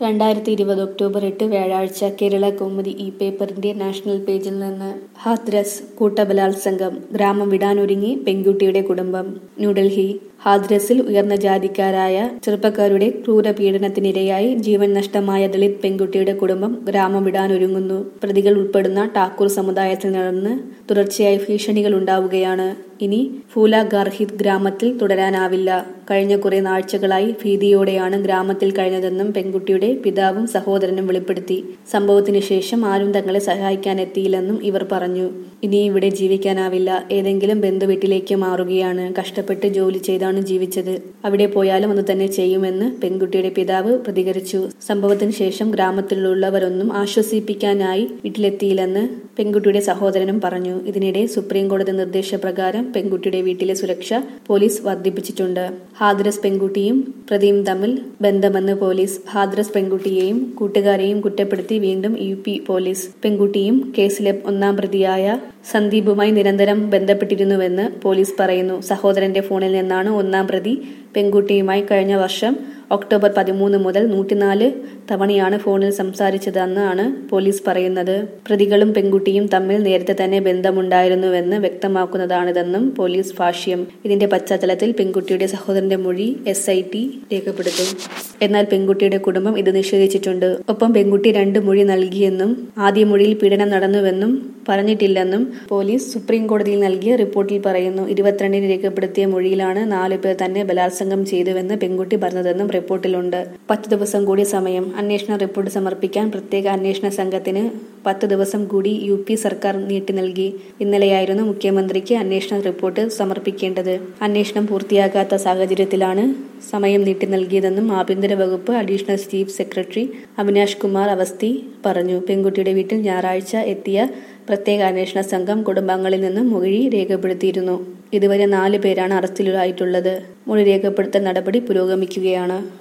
രണ്ടായിരത്തി ഇരുപത് ഒക്ടോബർ എട്ട് വ്യാഴാഴ്ച കേരള കൗമുദി ഈ പേപ്പറിന്റെ നാഷണൽ പേജിൽ നിന്ന് ഹാദ്രസ് കൂട്ടബലാത്സംഗം ഗ്രാമം വിടാനൊരുങ്ങി പെൺകുട്ടിയുടെ കുടുംബം ന്യൂഡൽഹി ഹാദ്രസിൽ ഉയർന്ന ജാതിക്കാരായ ചെറുപ്പക്കാരുടെ ക്രൂരപീഡനത്തിനിരയായി ജീവൻ നഷ്ടമായ ദളിത് പെൺകുട്ടിയുടെ കുടുംബം ഗ്രാമം വിടാനൊരുങ്ങുന്നു പ്രതികൾ ഉൾപ്പെടുന്ന ടാക്കൂർ സമുദായത്തിൽ നടന്ന് തുടർച്ചയായി ഭീഷണികൾ ഉണ്ടാവുകയാണ് ഇനി ഫൂല ഗാർഹിദ് ഗ്രാമത്തിൽ തുടരാനാവില്ല കഴിഞ്ഞ കുറെ നാഴ്ചകളായി ഭീതിയോടെയാണ് ഗ്രാമത്തിൽ കഴിഞ്ഞതെന്നും പെൺകുട്ടിയുടെ പിതാവും സഹോദരനും വെളിപ്പെടുത്തി സംഭവത്തിന് ശേഷം ആരും തങ്ങളെ സഹായിക്കാൻ എത്തിയില്ലെന്നും ഇവർ പറഞ്ഞു ഇനി ഇവിടെ ജീവിക്കാനാവില്ല ഏതെങ്കിലും ബന്ധുവീട്ടിലേക്ക് മാറുകയാണ് കഷ്ടപ്പെട്ട് ജോലി ചെയ്താണ് ജീവിച്ചത് അവിടെ പോയാലും അത് തന്നെ ചെയ്യുമെന്ന് പെൺകുട്ടിയുടെ പിതാവ് പ്രതികരിച്ചു സംഭവത്തിന് ശേഷം ഗ്രാമത്തിലുള്ളവരൊന്നും ആശ്വസിപ്പിക്കാനായി വീട്ടിലെത്തിയില്ലെന്ന് പെൺകുട്ടിയുടെ സഹോദരനും പറഞ്ഞു ഇതിനിടെ സുപ്രീം കോടതി നിർദ്ദേശപ്രകാരം പെൺകുട്ടിയുടെ വീട്ടിലെ സുരക്ഷ പോലീസ് വർദ്ധിപ്പിച്ചിട്ടുണ്ട് ഹാദ്രസ് പെൺകുട്ടിയും പ്രതിയും തമ്മിൽ ബന്ധമെന്ന് പോലീസ് ഹാദ്രസ് പെൺകുട്ടിയെയും കൂട്ടുകാരെയും കുറ്റപ്പെടുത്തി വീണ്ടും യു പി പോലീസ് പെൺകുട്ടിയും കേസിലെ ഒന്നാം പ്രതിയായ സന്ദീപുമായി നിരന്തരം ബന്ധപ്പെട്ടിരുന്നുവെന്ന് പോലീസ് പറയുന്നു സഹോദരന്റെ ഫോണിൽ നിന്നാണ് ഒന്നാം പ്രതി പെൺകുട്ടിയുമായി കഴിഞ്ഞ വർഷം ഒക്ടോബർ പതിമൂന്ന് മുതൽ നൂറ്റിനാല് തവണയാണ് ഫോണിൽ സംസാരിച്ചതെന്നാണ് പോലീസ് പറയുന്നത് പ്രതികളും പെൺകുട്ടിയും തമ്മിൽ നേരത്തെ തന്നെ ബന്ധമുണ്ടായിരുന്നുവെന്ന് വ്യക്തമാക്കുന്നതാണിതെന്നും പോലീസ് ഭാഷ്യം ഇതിന്റെ പശ്ചാത്തലത്തിൽ പെൺകുട്ടിയുടെ സഹോദരന്റെ മൊഴി എസ് ഐ ടി രേഖപ്പെടുത്തും എന്നാൽ പെൺകുട്ടിയുടെ കുടുംബം ഇത് നിഷേധിച്ചിട്ടുണ്ട് ഒപ്പം പെൺകുട്ടി രണ്ട് മൊഴി നൽകിയെന്നും ആദ്യ മൊഴിയിൽ പീഡനം നടന്നുവെന്നും പറഞ്ഞിട്ടില്ലെന്നും പോലീസ് സുപ്രീം കോടതിയിൽ നൽകിയ റിപ്പോർട്ടിൽ പറയുന്നു ഇരുപത്തിരണ്ടിന് രേഖപ്പെടുത്തിയ മൊഴിയിലാണ് നാലു പേർ തന്നെ ബലാത്സംഗം ചെയ്തുവെന്ന് പെൺകുട്ടി പറഞ്ഞതെന്നും റിപ്പോർട്ടിലുണ്ട് പത്ത് ദിവസം കൂടി സമയം അന്വേഷണ റിപ്പോർട്ട് സമർപ്പിക്കാൻ പ്രത്യേക അന്വേഷണ സംഘത്തിന് പത്ത് ദിവസം കൂടി യു പി സർക്കാർ നീട്ടി നൽകി ഇന്നലെയായിരുന്നു മുഖ്യമന്ത്രിക്ക് അന്വേഷണ റിപ്പോർട്ട് സമർപ്പിക്കേണ്ടത് അന്വേഷണം പൂർത്തിയാകാത്ത സാഹചര്യത്തിലാണ് സമയം നീട്ടി നൽകിയതെന്നും ആഭ്യന്തര വകുപ്പ് additional chief secretary Avinash Kumar Awasthi പറഞ്ഞു പെൺകുട്ടിയുടെ വീട്ടിൽ ഞായറാഴ്ച എത്തിയ പ്രത്യേക അന്വേഷണ സംഘം കുടുംബാംഗങ്ങളിൽ നിന്നും മൊഴി രേഖപ്പെടുത്തിയിരുന്നു ഇതുവരെ നാല് പേരാണ് അറസ്റ്റിലായിട്ടുള്ളത് മൊഴി രേഖപ്പെടുത്തൽ നടപടി പുരോഗമിക്കുകയാണ്